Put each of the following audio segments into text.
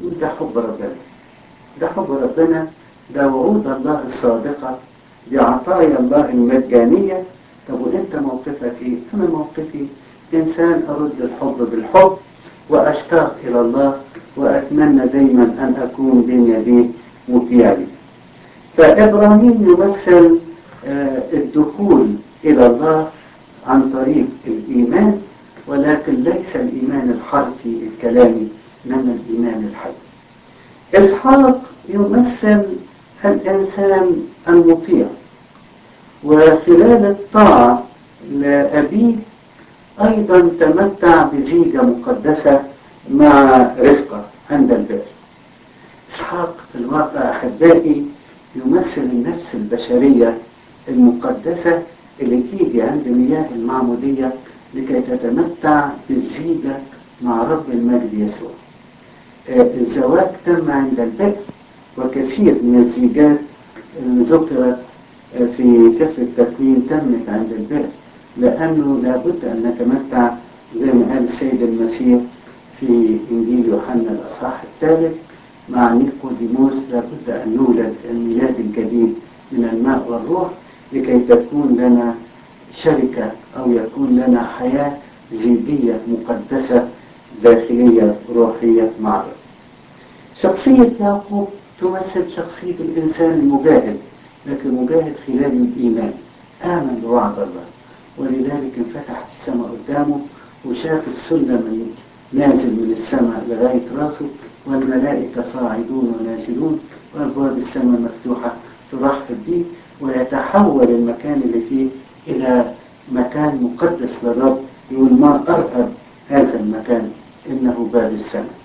ده حب ربنا ده حب ربنا ده وعود الله الصادقة دي عطايا الله المجانية طب وانت موقفك ايه؟ انا موقفي انسان ارد الحب بالحب واشتاق الى الله واتمنى دايما ان اكون بين يديه مطيع لي. فابراهيم يمثل آه، الدخول الى الله عن طريق الايمان ولكن ليس الايمان الحرفي الكلامي انما الايمان الحي. اسحاق يمثل الانسان المطيع وخلال الطاعه لابيه ايضا تمتع بزيجه مقدسه مع رفقه عند البئر. اسحاق في الواقع احبائي يمثل النفس البشريه المقدسه اللي تيجي عند مياه المعموديه لكي تتمتع بالزيجه مع رب المجد يسوع. آه، الزواج تم عند البئر وكثير من الزيجات اللي ذكرت آه، في سفر التكوين تمت عند البئر لأنه لابد أن نتمتع زي ما قال السيد المسيح في إنجيل يوحنا الأصحاح الثالث مع نيقوديموس لابد أن نولد الميلاد الجديد من الماء والروح لكي تكون لنا شركة أو يكون لنا حياة زيجية مقدسة داخلية روحية مع الرب. شخصية يعقوب تمثل شخصية الإنسان المجاهد لكن مجاهد خلال الإيمان آمن بوعد الله ولذلك انفتحت السماء قدامه وشاف السلم نازل من السماء لغاية راسه والملائكة صاعدون ونازلون وأبواب السماء مفتوحة ترحب به ويتحول المكان اللي فيه إلى مكان مقدس للرب يقول ما أرهب هذا المكان إنه باب السماء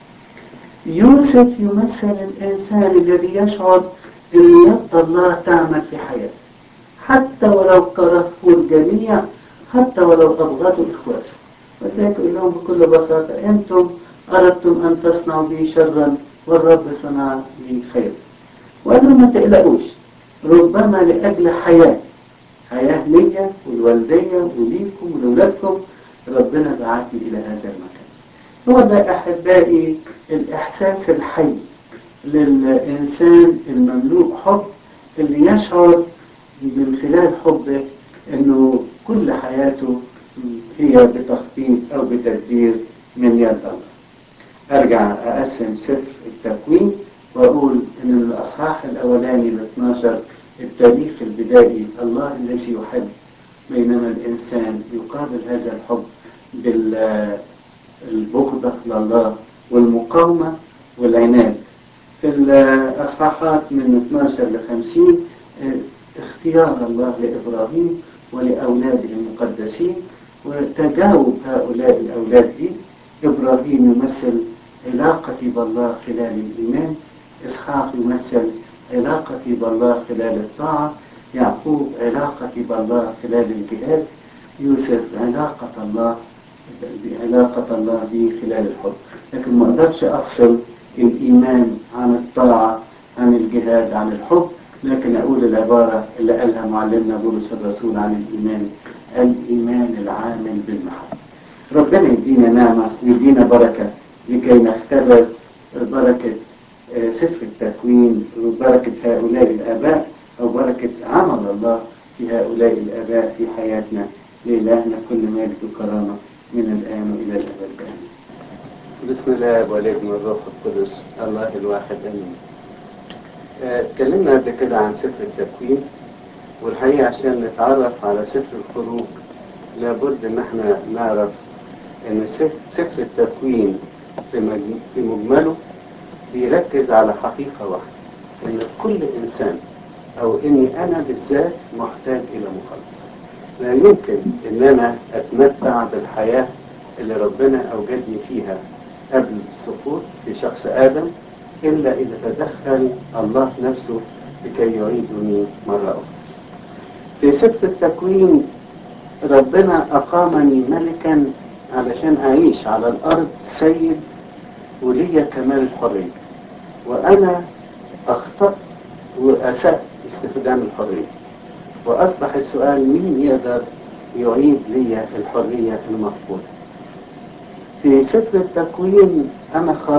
يوسف يمثل الإنسان الذي يشعر أن يد الله تعمل في حياته حتى ولو كرهه الجميع حتى ولو أبغضوا إخواته وذلك يقول لهم بكل بساطة أنتم أردتم أن تصنعوا بي شرا والرب صنع لي خير وقال لهم ما تقلقوش ربما لأجل حياة حياة ليا والوالدية وليكم ولولادكم ربنا بعثني إلى هذا المكان هو ده أحبائي الإحساس الحي للإنسان المملوء حب اللي يشعر من خلال حبه انه كل حياته هي بتخطيط او بتدبير من يد الله. ارجع اقسم سفر التكوين واقول ان الاصحاح الاولاني ال 12 التاريخ البدائي الله الذي يحب بينما الانسان يقابل هذا الحب بالبغضه لله والمقاومه والعناد. في الاصحاحات من 12 ل 50 اختيار الله لإبراهيم ولأولاده المقدسين وتجاوب هؤلاء الأولاد دي إبراهيم يمثل علاقتي بالله خلال الإيمان إسحاق يمثل علاقتي بالله خلال الطاعة يعقوب علاقتي بالله خلال الجهاد يوسف علاقة الله علاقة الله بي خلال الحب لكن ما أقدرش أفصل الإيمان عن الطاعة عن الجهاد عن الحب لكن أقول العبارة اللي قالها معلمنا بولس الرسول عن الإيمان الإيمان العامل بالمحبة ربنا يدينا نعمة ويدينا بركة لكي نختبر بركة سفر التكوين وبركة هؤلاء الآباء أو بركة عمل الله في هؤلاء الآباء في حياتنا لإلهنا كل مجد وكرامة من الآن وإلى الأبد آمين بسم الله والابن والروح القدس الله الواحد امين. اتكلمنا قبل كده عن سفر التكوين والحقيقه عشان نتعرف على سفر الخروج لابد ان احنا نعرف ان سفر التكوين في في مجمله بيركز على حقيقه واحده ان كل انسان او اني انا بالذات محتاج الى مخلص. لا يمكن ان انا اتمتع بالحياه اللي ربنا اوجدني فيها قبل السقوط في شخص آدم إلا إذا تدخل الله نفسه لكي يعيدني مرة أخرى. في سفر التكوين ربنا أقامني ملكا علشان أعيش على الأرض سيد ولي كمال الحرية وأنا أخطأت وأسأت استخدام الحرية وأصبح السؤال مين يقدر يعيد لي الحرية المفقودة في سفر التكوين أنا خرجت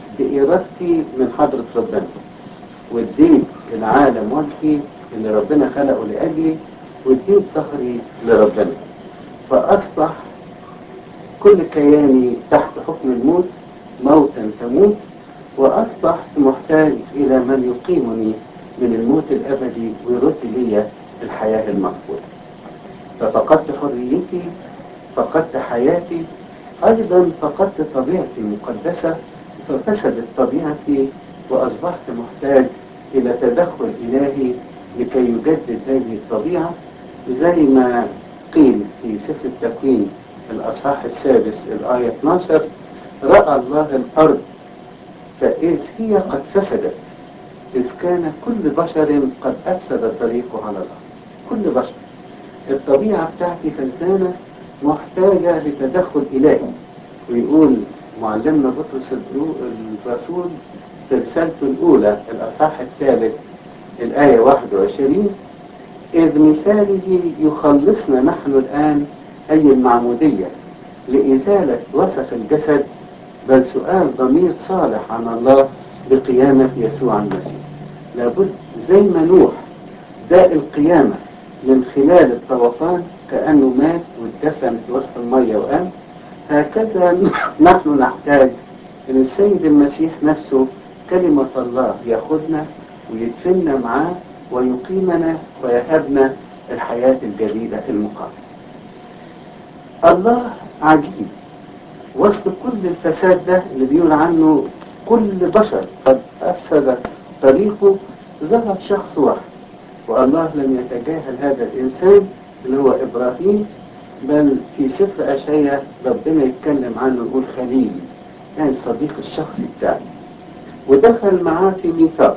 بإرادتي من حضرة ربنا واديت العالم وجهي اللي ربنا خلقه لأجلي واديت ظهري لربنا فأصبح كل كياني تحت حكم الموت موتا تموت وأصبحت محتاج إلى من يقيمني من الموت الأبدي ويرد لي الحياة المقبولة ففقدت حريتي فقدت حياتي أيضا فقدت طبيعتي المقدسة ففسدت طبيعتي وأصبحت محتاج إلى تدخل إلهي لكي يجدد هذه الطبيعة زي ما قيل في سفر التكوين الأصحاح السادس الآية 12 رأى الله الأرض فإذ هي قد فسدت إذ كان كل بشر قد أفسد طريقه على الأرض كل بشر الطبيعة بتاعتي فسدانة محتاجة لتدخل إلهي ويقول معلمنا بطرس الرسول في رسالته الأولى الأصحاح الثالث الآية 21 إذ مثاله يخلصنا نحن الآن أي المعمودية لإزالة وسخ الجسد بل سؤال ضمير صالح عن الله بقيامة يسوع المسيح لابد زي ما نوح داء القيامة من خلال الطوفان كأنه مات واتدفن في وسط المية وقام هكذا نحن نحتاج أن السيد المسيح نفسه كلمة الله ياخدنا ويدفننا معاه ويقيمنا ويهبنا الحياة الجديدة المقامة الله عجيب وسط كل الفساد ده اللي بيقول عنه كل بشر قد أفسد طريقه ظهر شخص واحد والله لم يتجاهل هذا الإنسان اللي هو إبراهيم بل في سفر أشعياء ربنا يتكلم عنه يقول خليل يعني صديق الشخصي بتاعي ودخل معاه في ميثاق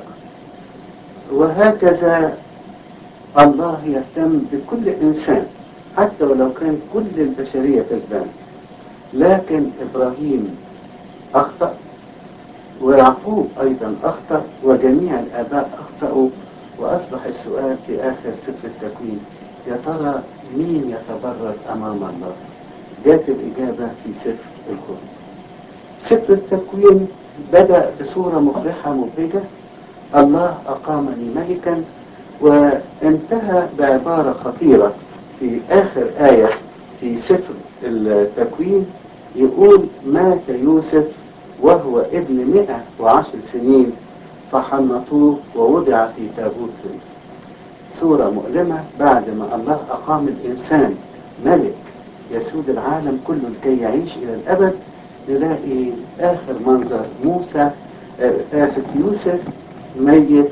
وهكذا الله يهتم بكل إنسان حتى ولو كان كل البشرية كسبانة لكن إبراهيم أخطأ ويعقوب أيضا أخطأ وجميع الآباء أخطأوا وأصبح السؤال في آخر سفر التكوين يا ترى مين يتبرر أمام الله جاءت الإجابة في سفر الخروج سفر التكوين بدأ بصورة مفرحة مبهجة الله أقامني ملكا وانتهى بعبارة خطيرة في آخر آية في سفر التكوين يقول مات يوسف وهو ابن 110 سنين فحنطوه ووضع في تابوت فريد صورة مؤلمة بعد ما الله أقام الإنسان ملك يسود العالم كله لكي يعيش إلى الأبد نلاقي آخر منظر موسى آسف يوسف ميت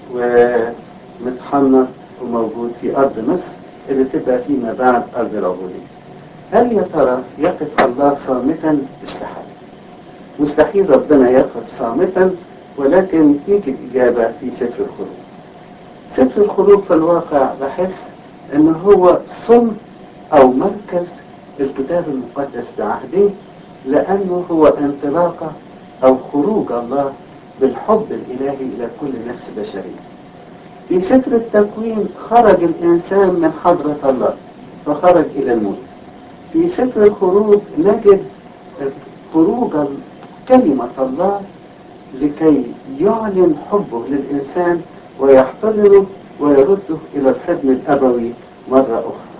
ومتحنط وموجود في أرض مصر اللي تبقى فيما بعد أرض العبودية هل يا ترى يقف الله صامتا؟ استحال مستحيل ربنا يقف صامتا ولكن تيجي الإجابة في سفر الخروج سفر الخروج في الواقع بحس ان هو صلب او مركز الكتاب المقدس بعهده لانه هو انطلاقه او خروج الله بالحب الالهي الى كل نفس بشريه في سفر التكوين خرج الانسان من حضره الله فخرج الى الموت في سفر الخروج نجد خروج كلمه الله لكي يعلن حبه للانسان ويحتضنه ويرده إلى الحضن الأبوي مرة أخرى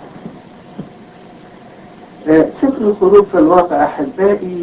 آه سفر الخروج في الواقع أحبائي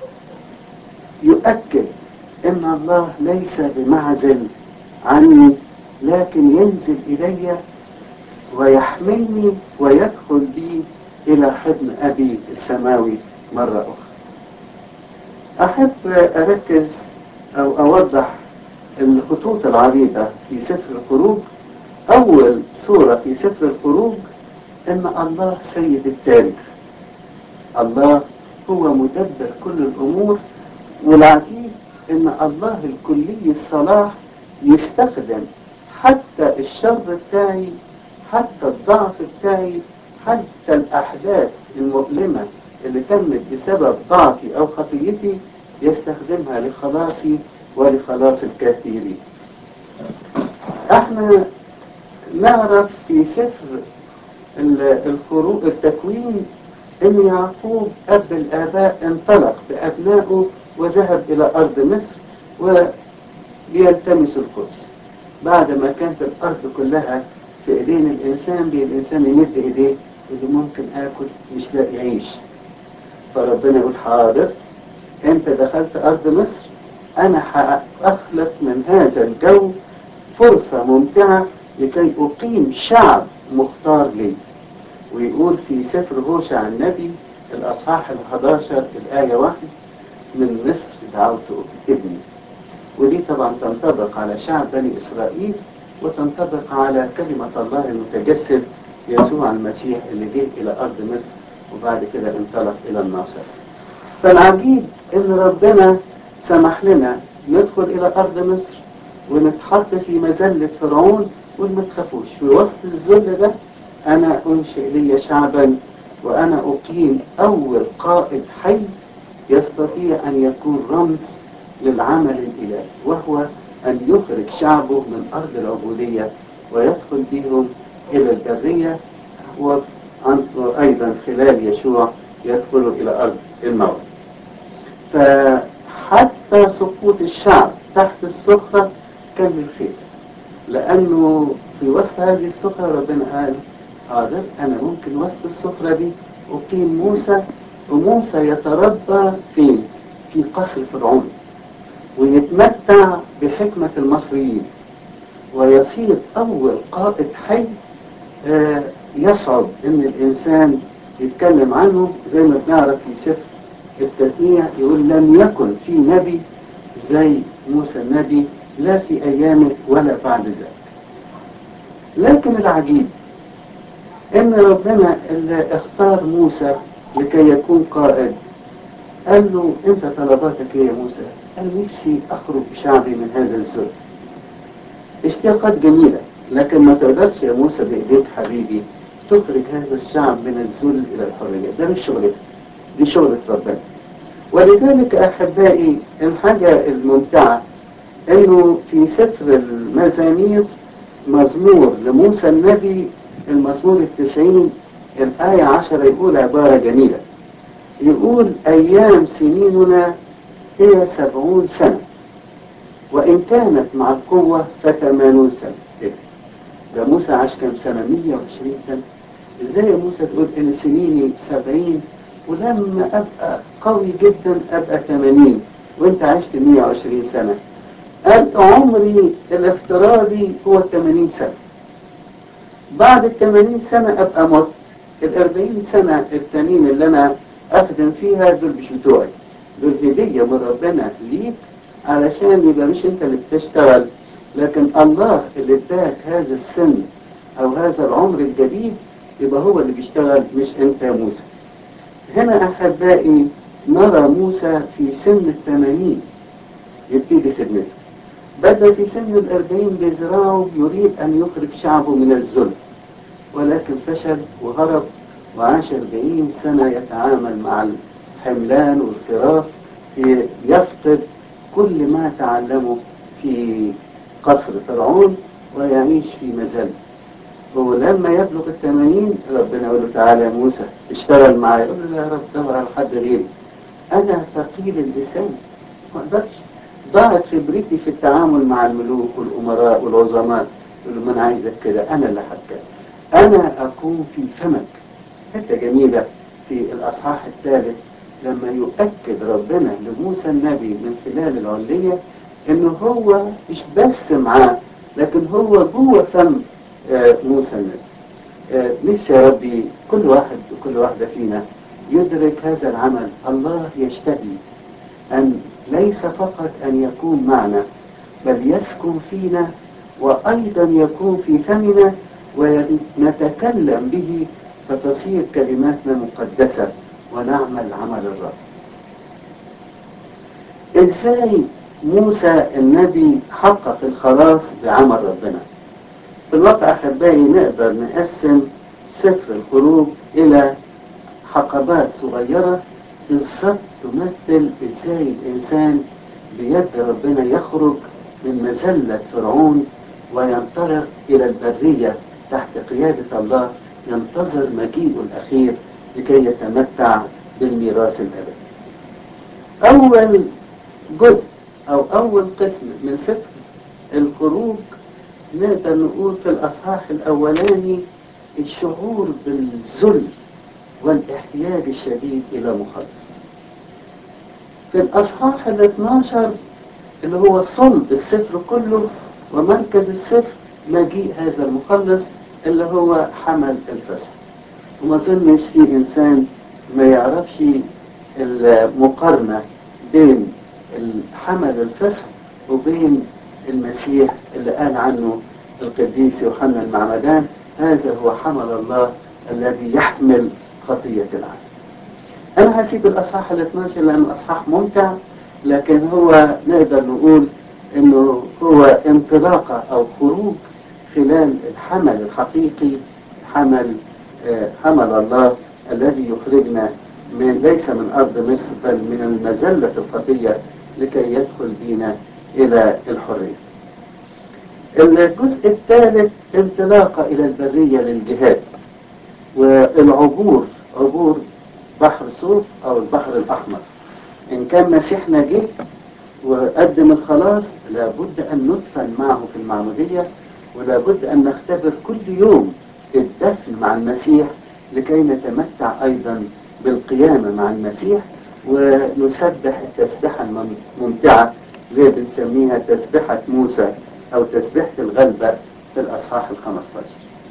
يؤكد أن الله ليس بمعزل عني لكن ينزل إلي ويحملني ويدخل بي إلى حضن أبي السماوي مرة أخرى أحب أركز أو أوضح الخطوط العريضة في سفر الخروج أول سورة في سفر الخروج إن الله سيد التاريخ الله هو مدبر كل الأمور والعجيب إن الله الكلي الصلاح يستخدم حتى الشر بتاعي حتى الضعف بتاعي حتى الأحداث المؤلمة اللي تمت بسبب ضعفي أو خطيتي يستخدمها لخلاصي ولخلاص الكثيرين احنا نعرف في سفر الخروج التكوين ان يعقوب اب الاباء انطلق بابنائه وذهب الى ارض مصر وبيلتمسوا القدس بعد ما كانت الأرض كلها في إيدين الإنسان بي الإنسان يمد إيديه اللي ممكن آكل مش لاقي عيش فربنا يقول حاضر أنت دخلت أرض مصر أنا هأخلق من هذا الجو فرصة ممتعة لكي أقيم شعب مختار لي ويقول في سفر هوشع النبي الأصحاح ال 11 الآية 1 من مصر دعوت ابني ودي طبعا تنطبق على شعب بني إسرائيل وتنطبق على كلمة الله المتجسد يسوع المسيح اللي جه إلى أرض مصر وبعد كده انطلق إلى الناصر فالعجيب إن ربنا سمح لنا ندخل إلى أرض مصر ونتحط في مذلة فرعون وما تخافوش في وسط الذل ده أنا أنشئ لي شعبا وأنا أقيم أول قائد حي يستطيع أن يكون رمز للعمل الإلهي وهو أن يخرج شعبه من أرض العبودية ويدخل بهم إلى البرية وأيضا خلال يشوع يدخلوا إلى أرض الموت فحتى سقوط الشعب تحت السخرة كان للخير لأنه في وسط هذه السخرة ربنا قال حاضر أنا ممكن وسط السخرة دي أقيم موسى وموسى يتربى فين؟ في قصر فرعون ويتمتع بحكمة المصريين ويصير أول قائد حي آه يصعب إن الإنسان يتكلم عنه زي ما بنعرف في سفر التثنية يقول لم يكن في نبي زي موسى النبي لا في أيامه ولا بعد ذلك لكن العجيب إن ربنا اللي اختار موسى لكي يكون قائد قال له أنت طلباتك إيه يا موسى؟ قال نفسي أخرج بشعبي من هذا الذل اشتياقات جميلة لكن ما تقدرش يا موسى بإيديك حبيبي تخرج هذا الشعب من الذل إلى الحرية ده مش شغلتك دي شغلة ربنا ولذلك أحبائي الحاجة الممتعة إنه في سفر المزامير مزمور لموسى النبي المزمور التسعين الآية عشرة يقول عبارة جميلة يقول أيام سنيننا هي سبعون سنة وإن كانت مع القوة فثمانون سنة إيه؟ ده موسى عاش كم سنة 120 سنة إزاي يا موسى تقول إن سنيني سبعين ولما أبقى قوي جدا أبقى 80 وأنت عشت 120 سنة قال عمري الافتراضي هو 80 سنة بعد ال 80 سنة أبقى مت ال 40 سنة التانيين اللي أنا أخدم فيها دول مش بتوعي دول هدية من ربنا ليك علشان يبقى مش أنت اللي بتشتغل لكن الله اللي اداك هذا السن أو هذا العمر الجديد يبقى هو اللي بيشتغل مش أنت يا موسى هنا أحبائي نرى موسى في سن الثمانين يبتدي خدمته بدأ في سن الأربعين بيزرعه يريد أن يخرج شعبه من الذل ولكن فشل وهرب وعاش أربعين سنة يتعامل مع الحملان والخراف يفقد كل ما تعلمه في قصر فرعون ويعيش في مزل ولما يبلغ الثمانين ربنا يقول له تعالى يا موسى اشتغل معايا يقول له يا رب دور على حد غيري انا ثقيل اللسان ما اقدرش ضاعت خبرتي في التعامل مع الملوك والامراء والعظماء يقول له ما انا عايزك كده انا اللي هتكلم انا اكون في فمك حته جميله في الاصحاح الثالث لما يؤكد ربنا لموسى النبي من خلال العليه انه هو مش بس معاه لكن هو جوه فم آه موسى النبي آه نفسي يا ربي كل واحد وكل واحدة فينا يدرك هذا العمل الله يشتهي أن ليس فقط أن يكون معنا بل يسكن فينا وأيضا يكون في فمنا ونتكلم به فتصير كلماتنا مقدسة ونعمل عمل الرب ازاي موسى النبي حقق الخلاص بعمل ربنا في الواقع أحبائي نقدر نقسم سفر الخروج إلى حقبات صغيرة بالظبط تمثل إزاي الإنسان بيد ربنا يخرج من مذلة فرعون وينطلق إلى البرية تحت قيادة الله ينتظر مجيئه الأخير لكي يتمتع بالميراث الأبدي. أول جزء أو أول قسم من سفر الخروج نقدر نقول في الأصحاح الأولاني الشعور بالذل والاحتياج الشديد إلى مخلص في الأصحاح ال 12 اللي هو صلب السفر كله ومركز السفر مجيء هذا المخلص اللي هو حمل الفسح وما ظنش في إنسان ما يعرفش المقارنة بين حمل الفسح وبين المسيح اللي قال عنه القديس يوحنا المعمدان هذا هو حمل الله الذي يحمل خطية العالم أنا هسيب الأصحاح ال 12 لأنه أصحاح ممتع لكن هو نقدر نقول إنه هو انطلاقة أو خروج خلال الحمل الحقيقي حمل آه حمل الله الذي يخرجنا من ليس من أرض مصر بل من المذلة الخطية لكي يدخل بنا إلى الحرية الجزء الثالث انطلاقة إلى البرية للجهاد والعبور عبور بحر صوف أو البحر الأحمر إن كان مسيحنا جه وقدم الخلاص لابد أن ندفن معه في المعمودية ولابد أن نختبر كل يوم الدفن مع المسيح لكي نتمتع أيضا بالقيامة مع المسيح ونسبح التسبحة الممتعة اللي بنسميها تسبحة موسى أو تسبحة الغلبة في الأصحاح الخمستاشر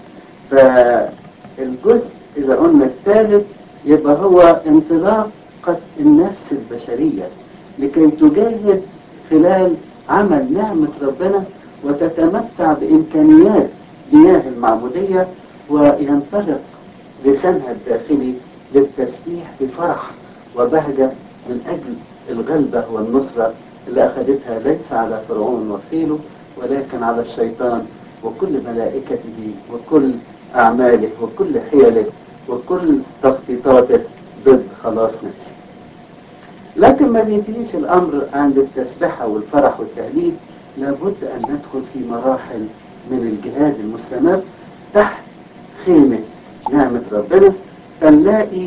فالجزء إذا قلنا الثالث يبقى هو انطلاقة النفس البشرية لكي تجاهد خلال عمل نعمة ربنا وتتمتع بإمكانيات مياه المعمودية وينطلق لسانها الداخلي للتسبيح بفرح وبهجة من أجل الغلبة والنصرة اللي أخذتها ليس على فرعون وخيله ولكن على الشيطان وكل ملائكته وكل أعماله وكل حيله وكل تخطيطاته ضد خلاص نفسه لكن ما بينتهيش الأمر عند التسبحة والفرح والتهليل لابد أن ندخل في مراحل من الجهاد المستمر تحت خيمة نعمة ربنا فنلاقي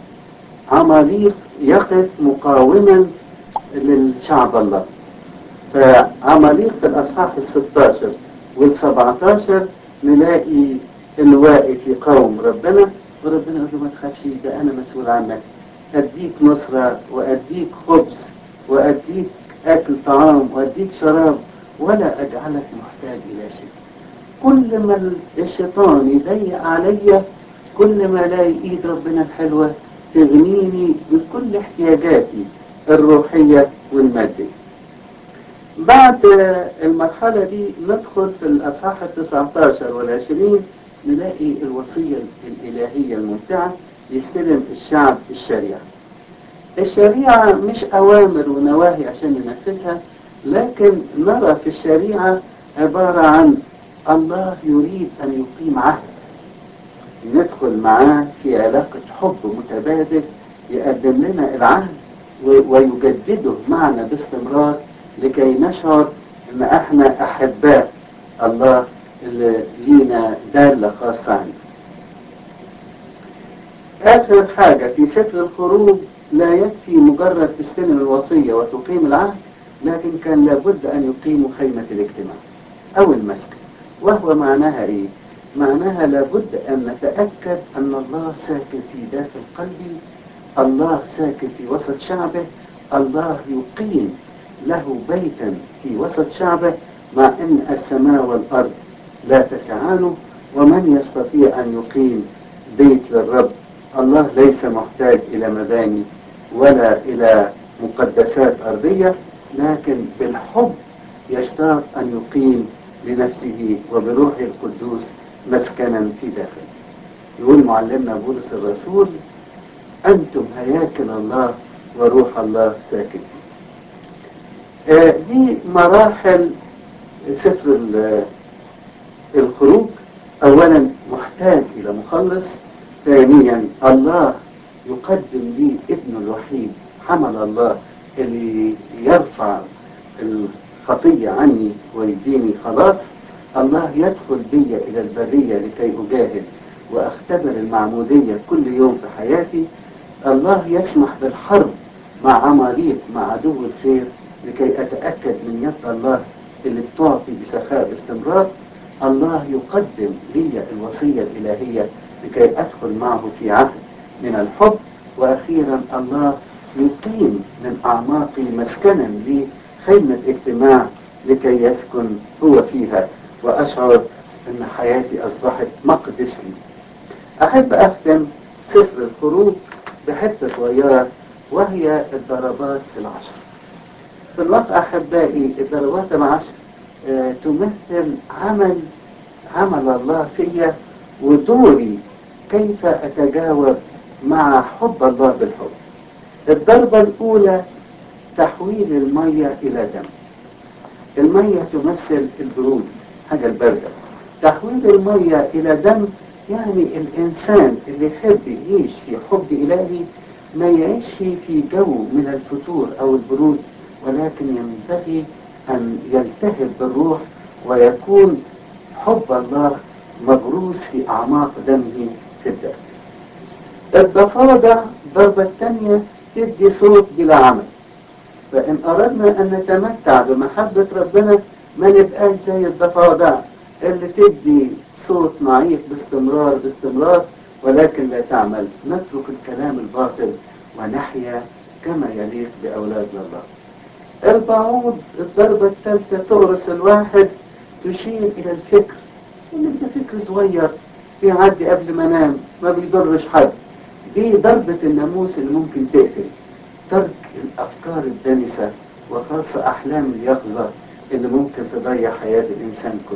عماليق يقف مقاوما للشعب الله فعماليق في الأصحاح الستاشر والسبعتاشر نلاقي انه واقف يقاوم ربنا وربنا يقول له ما تخافش ده انا مسؤول عنك اديك نصرة واديك خبز واديك اكل طعام واديك شراب ولا اجعلك محتاج الى شيء كل ما الشيطان يضيق عليا كل ما الاقي ايد ربنا الحلوة تغنيني بكل احتياجاتي الروحية والمادية بعد المرحلة دي ندخل في الأصحاح التسعتاشر والعشرين نلاقي الوصية الإلهية الممتعة يستلم الشعب الشريعة الشريعة مش أوامر ونواهي عشان ننفذها لكن نرى في الشريعة عبارة عن الله يريد أن يقيم عهد ندخل معاه في علاقة حب متبادل يقدم لنا العهد ويجدده معنا باستمرار لكي نشعر ان احنا احباء الله اللي لينا دالة خاصة عنه اخر حاجة في سفر الخروج لا يكفي مجرد تستلم الوصية وتقيم العهد لكن كان لابد ان يقيموا خيمة الاجتماع او المسكن وهو معناها ايه معناها لابد ان نتأكد ان الله ساكن في داخل قلبي الله ساكن في وسط شعبه الله يقيم له بيتا في وسط شعبه مع ان السماء والارض لا تسعانه ومن يستطيع ان يقيم بيت للرب الله ليس محتاج الى مباني ولا الى مقدسات ارضيه لكن بالحب يشتاق ان يقيم لنفسه وبروحه القدوس مسكنا في داخله يقول معلمنا بولس الرسول انتم هياكل الله وروح الله ساكن فيه آه دي مراحل سفر الخروج اولا محتاج الى مخلص ثانيا الله يقدم لي ابنه الوحيد حمل الله اللي يرفع الخطية عني ويديني خلاص الله يدخل بي إلى البرية لكي أجاهد وأختبر المعمودية كل يوم في حياتي الله يسمح بالحرب مع عماليق مع عدو الخير لكي أتأكد من يد الله اللي بتعطي بسخاء باستمرار الله يقدم لي الوصية الإلهية لكي أدخل معه في عهد من الحب وأخيرا الله يقيم من أعماقي مسكنا لي خيمة اجتماع لكي يسكن هو فيها وأشعر أن حياتي أصبحت مقدس لي أحب أختم سفر الخروج بحتة صغيرة وهي الضربات العشر في الواقع أحبائي الضربات العشر آه، تمثل عمل عمل الله فيا ودوري كيف أتجاوب مع حب الله بالحب الضربة الأولى تحويل المية إلى دم المية تمثل البرود حاجة الباردة تحويل المية إلى دم يعني الإنسان اللي يحب يعيش في حب إلهي ما يعيش في جو من الفتور أو البرود ولكن ينبغي أن يلتهب بالروح ويكون حب الله مغروس في أعماق دمه في الداخل الضفادع الضربة الثانية تدي صوت بلا عمل فإن أردنا أن نتمتع بمحبة ربنا ما نبقاش زي الضفادع اللي تدي صوت ضعيف باستمرار باستمرار ولكن لا تعمل نترك الكلام الباطل ونحيا كما يليق بأولاد الله البعوض الضربة الثالثة تورث الواحد تشير إلى الفكر إن أنت فكر صغير بيعدي قبل ما انام ما بيضرش حد دي ضربة الناموس اللي ممكن تقتل ترك الأفكار الدنسة وخاصة أحلام اليقظة اللي ممكن تضيع حياة الإنسان كله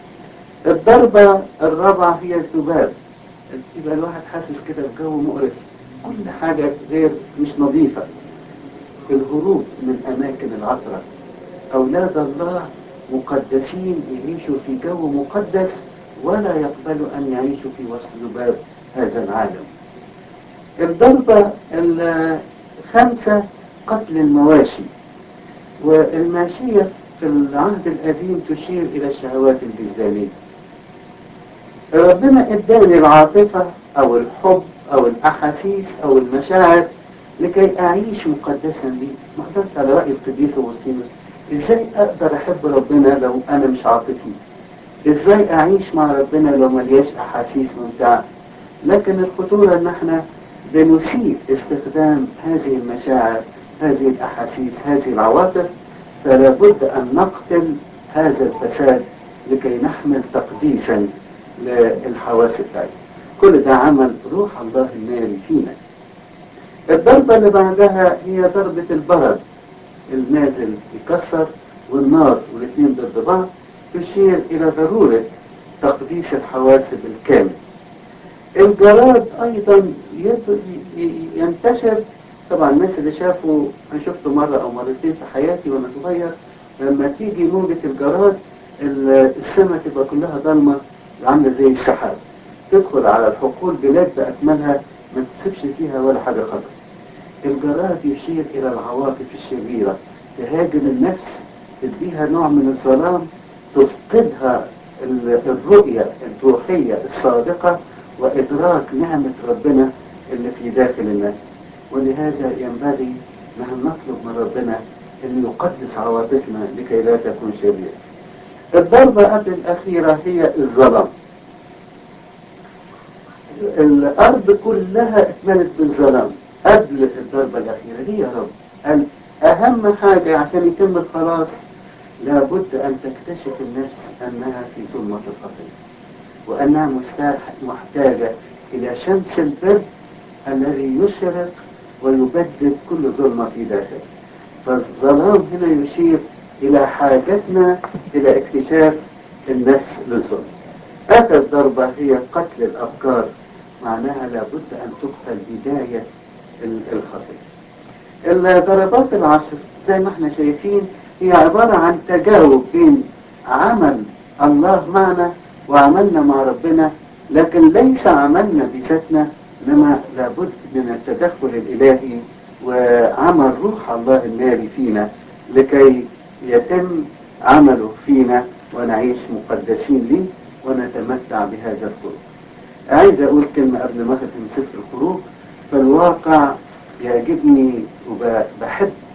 الضربة الرابعة هي الذباب يبقى الواحد حاسس كده بجو مقرف كل حاجة غير مش نظيفة الهروب من أماكن العطرة أولاد الله مقدسين يعيشوا في جو مقدس ولا يقبلوا أن يعيشوا في وسط ذباب هذا العالم الضربة الخامسة قتل المواشي والماشية في العهد القديم تشير إلى الشهوات الجسدانية ربنا اداني العاطفة أو الحب أو الأحاسيس أو المشاعر لكي أعيش مقدسا لي ما أقدرش على رأي القديس أغسطينوس إزاي أقدر أحب ربنا لو أنا مش عاطفي إزاي أعيش مع ربنا لو ملياش أحاسيس ممتعة لكن الخطورة إن احنا بنسيء استخدام هذه المشاعر هذه الأحاسيس هذه العواطف فلا بد أن نقتل هذا الفساد لكي نحمل تقديسا للحواس بتاعتنا كل ده عمل روح الله الناري فينا الضربة اللي بعدها هي ضربة البرد النازل يكسر والنار والاثنين ضد بعض تشير إلى ضرورة تقديس الحواس بالكامل الجراد أيضا ينتشر طبعا الناس اللي شافوا أنا شفته مرة أو مرتين في حياتي وأنا صغير لما تيجي موجة الجراد السماء تبقى كلها ضلمة عاملة زي السحاب تدخل على الحقول بلاد بأكملها ما تسيبش فيها ولا حاجة خطر الجراد يشير إلى العواطف الشريرة تهاجم النفس تديها نوع من الظلام تفقدها الرؤية الروحية الصادقة وإدراك نعمة ربنا اللي في داخل النفس ولهذا ينبغي نحن نطلب من ربنا أن يقدس عواطفنا لكي لا تكون شريرة الضربة قبل الأخيرة هي الظلام الأرض كلها اتملت بالظلام قبل الضربة الأخيرة ليه يا رب؟ قال أهم حاجة عشان يتم الخلاص لابد أن تكتشف النفس أنها في ظلمة الخطية وأنها محتاجة إلى شمس البر الذي يشرق ويبدد كل ظلمة في داخله فالظلام هنا يشير إلى حاجتنا إلى اكتشاف النفس للظلم آخر ضربة هي قتل الأفكار معناها لابد أن تقتل بداية الخطية الضربات العشر زي ما احنا شايفين هي عبارة عن تجاوب بين عمل الله معنا وعملنا مع ربنا لكن ليس عملنا بذاتنا انما لابد من التدخل الالهي وعمل روح الله الناري فينا لكي يتم عمله فينا ونعيش مقدسين ليه ونتمتع بهذا الخروج عايز اقول كلمة قبل ما اختم سفر الخروج فالواقع يعجبني وبحب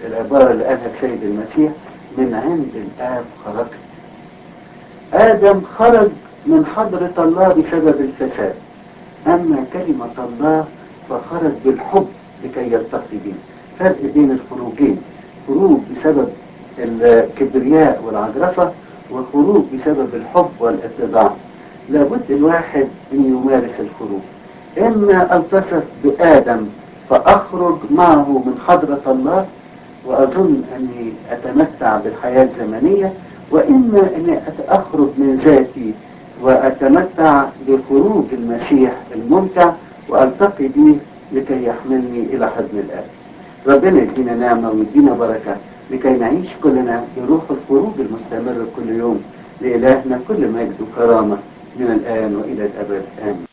العبارة اللي قالها السيد المسيح من عند الآب خرجت آدم خرج من حضرة الله بسبب الفساد أما كلمة الله فخرج بالحب لكي يلتقي به فرق بين الخروجين خروج بسبب الكبرياء والعجرفة وخروج بسبب الحب والاتضاع لابد الواحد أن يمارس الخروج إما ألتصق بآدم فأخرج معه من حضرة الله وأظن أني أتمتع بالحياة الزمنية وإما أني أخرج من ذاتي وأتمتع بخروج المسيح الممتع وألتقي به لكي يحملني إلى حضن الآب ربنا يدينا نعمة ويدينا بركة لكي نعيش كلنا بروح الخروج المستمر كل يوم لإلهنا كل مجد وكرامة من الآن وإلى الأبد آمين